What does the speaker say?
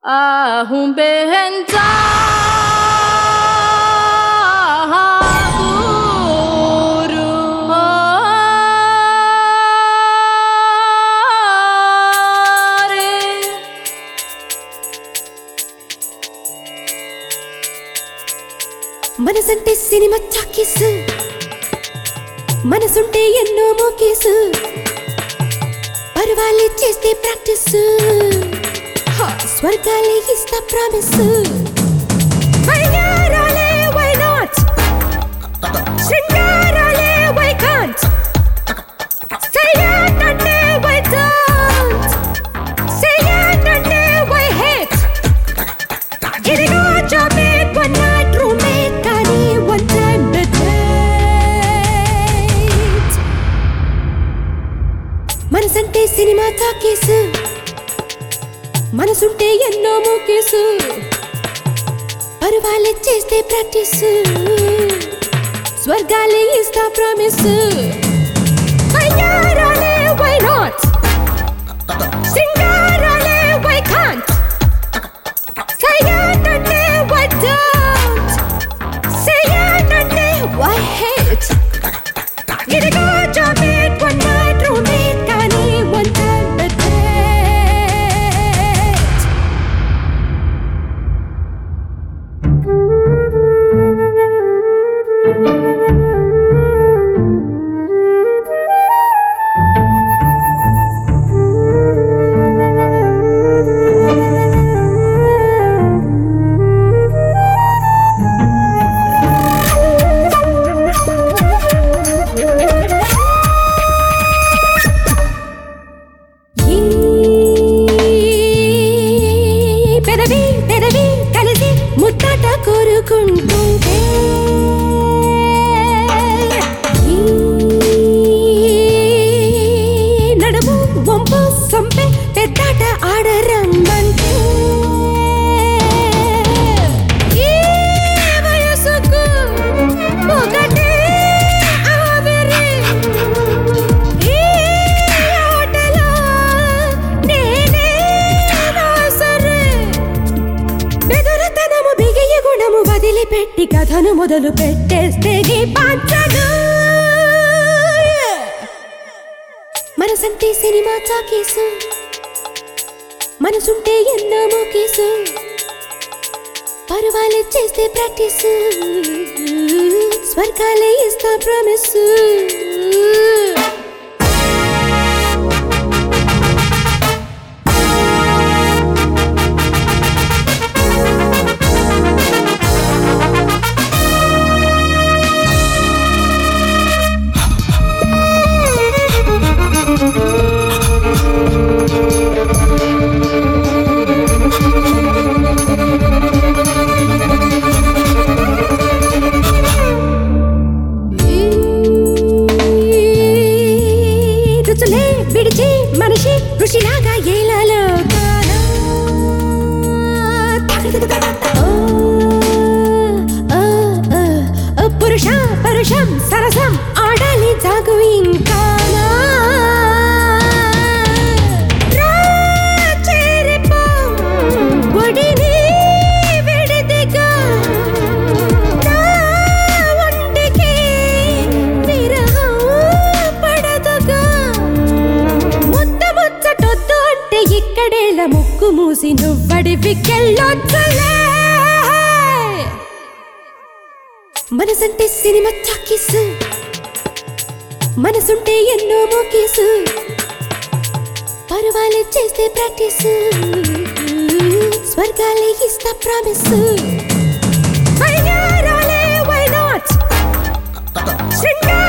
Ahumbenza Guru Hare మనసంటే cinema talkies మనసుంటే ఎన్నో మోకేసు పర్వాలే చేస్తే ప్రాక్టీస్ స్వర్గాలే ఇస్తా ప్రామిస్ వయ్యారాలే వై నాట్ శృంగారాలే వై కాంట్ సయ్యాటంటే వై డోంట్ సయ్యాటంటే వై హేట్ ఇదిగో జాబేట్ వన్ నైట్ రూమ్మేట్ కానీ వన్ టైం డేట్ మనసంటే సినిమా టాకీసు మనసుంటే ఎన్నో మూకేసు పర్వాలే చేస్తే ప్రాక్టీస్ స్వర్గాలే ఇస్తా ప్రామిస్ వయ్యారాలే వై నాట్ సింగారాలే వై కాంట్ సయ్యాటంటే వై డోంట్ సయ్యాటంటే వై హేట్ ఇదిగో జాబేట్ వన్ నైట్ రూమ్మేట్ కానీ వన్ టైం డేట్ ఈ పెదవి పెదవి కలిసి ముట్టాట కోరుకుంటుంటే ఈ నడుము వంపు సొంపె పెద్దాట ఆడరమ్మంటే ఈ వయసుకు ఒకటే ఆవిరి ఈ ఆటలో నేనే రాసరే బెదరతనము బిగియ గుణము వదిలిపెట్టి కథను మొదలు పెట్టేస్తే నీ పంచను మనసంటే సినిమా చాకేసు మనసుంటే ఎన్నో మోకేసు పర్వాలే చేస్తే ప్రాక్టీస్ స్వర్గాలే ఇస్తా ప్రామిస్ రుచులే విడిచి మనిషి ఋషిలాగా ఏలాలో కానా? ఓ, ఓ, ఓ, ఓ, పురుష పరుషం సరసం ఆడాలి జాగు ఇంకానా రా చేరిపో, ఒడిని విడిదిగా నా ఒంటికి విరహం పడదుగా ముద్ద ముచ్చటొద్దు అంటే ఇక్కడేల ముక్కు మూసి నువ్వడి వికెళ్ళొద్దులే మనసంటే సినిమా చాకీసు మనసుంటే ఎన్నో మోకేసు పర్వాలే చేస్తే ప్రాక్టీస్ స్వర్గాలే ఇస్తా ప్రామిస్ వయ్యారాలే వై నాట్ శృంగారాలే